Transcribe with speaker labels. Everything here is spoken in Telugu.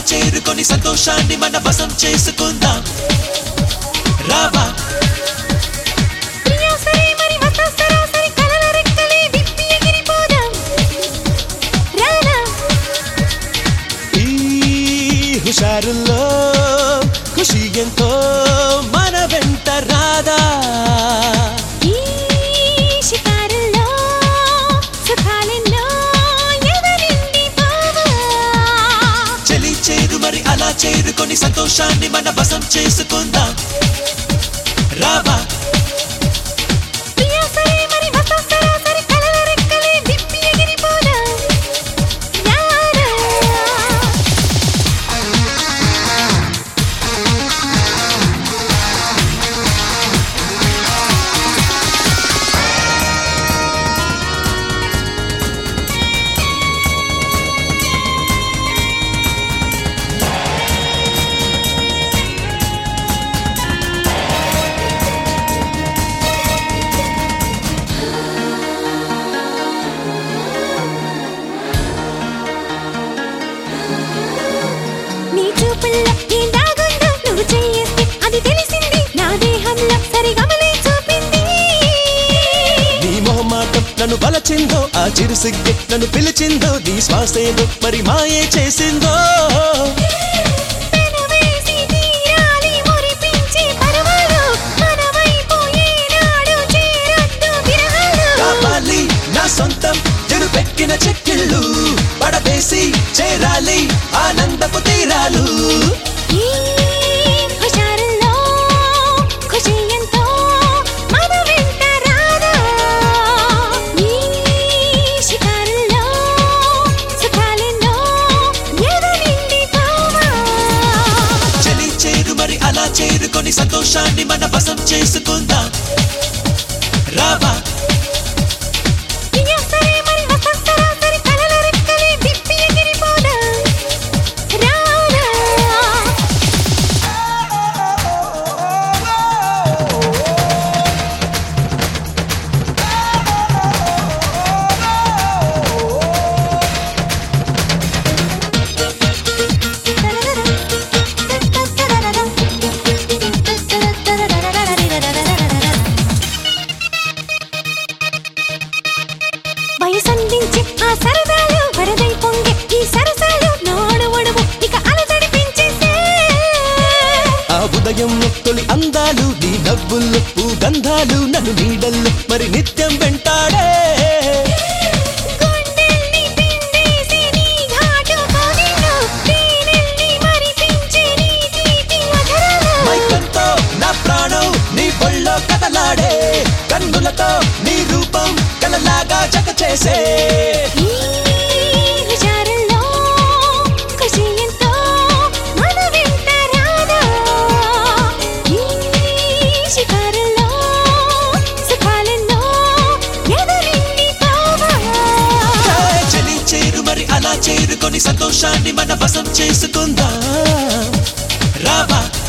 Speaker 1: చేరుకొని సంతోషాన్ని మన వశం చేసుకుందాం రావా
Speaker 2: ప్రియా సరే మరి మత సరాసరి కలల రెక్కలే విప్పి ఎగిరిపోదాం రారా
Speaker 1: ఈ హుషారుల్లో ఖుషి ఎంతో మన వెంట రాదా
Speaker 2: ఈ షికారుల్లో సుఖాలెన్నో ఎవరింది బావా
Speaker 1: చలి చేరు మరి అలా చేరుకొని సంతోషాన్ని మన వశం చేసుకుందాం రావా
Speaker 2: ప్రియా సరే మరి మత సరాసరి కలల రెక్కలే విప్పి ఎగిరిపోదాం రారా నీ చూపుల్లో ఏం దాగుందో నువ్వు చేయేస్తే అది తెలిసింది నా దేహంలో సరిగమలే చూపింది
Speaker 1: నీ మొహమాటం నన్ను బలచిందో ఆ చిరు సిగ్గే నన్ను పిలిచిందో నీ శ్వాసేదో మరి మాయే చేసిందో
Speaker 2: పెనవేసి తీరాలి మురిపించే పరవలు మన వైపు ఏనాడు చేరొద్దు విరహాలు
Speaker 1: కావాలి నా సొంతం చెరుపెక్కిన చెక్కిళ్ళు పడవేసి చేరాలి ఆనందపు తీరాలు
Speaker 2: ఈ హుషారుల్లో ఖుషి ఎంతో మన వెంట రాదా ఈ షికారుల్లో సుఖాలెన్నో ఎదనింది బావా
Speaker 1: చలి చేరు మరి అలా చేరుకొని సంతోషాన్ని మన వశం చేసుకుందాం రావా
Speaker 2: ప్రియా సరే మరి మత సరాసరి కలల రెక్కలే విప్పి ఎగిరిపోదాం రారా వయసందించి ఆ సరదాలు వరదై పొంగే ఈ సరసాలు నోడు ఒడువు ఇక అలజడి పెంచేసే
Speaker 1: ఆ ఉదయం తొలి అందాలు నీ నవ్వుల్లో గంధాలు నన్ను నీడల్లో మరి నిత్యం వెంటాడే
Speaker 2: గుండెల్ని పిండేసి నీ ఘాటు కోగిలో తేనెల్ని మరిపించే నీ తీపి మధురాలు
Speaker 1: మైకంతో నా ప్రాణం నీ ఒళ్ళో కదలాడే కన్నులతో నీ రూపం కలలాగా జత చేసే
Speaker 2: ఈ హుషారుల్లో ఖుషి ఎంతో మన వెంట రాదా ఈ షికారుల్లో సుఖాలెన్నో ఎదరింది బావా
Speaker 1: చలి చేరు మరి అలా చేరుకొని సంతోషాన్ని మన వశం చేసుకుందాం రావా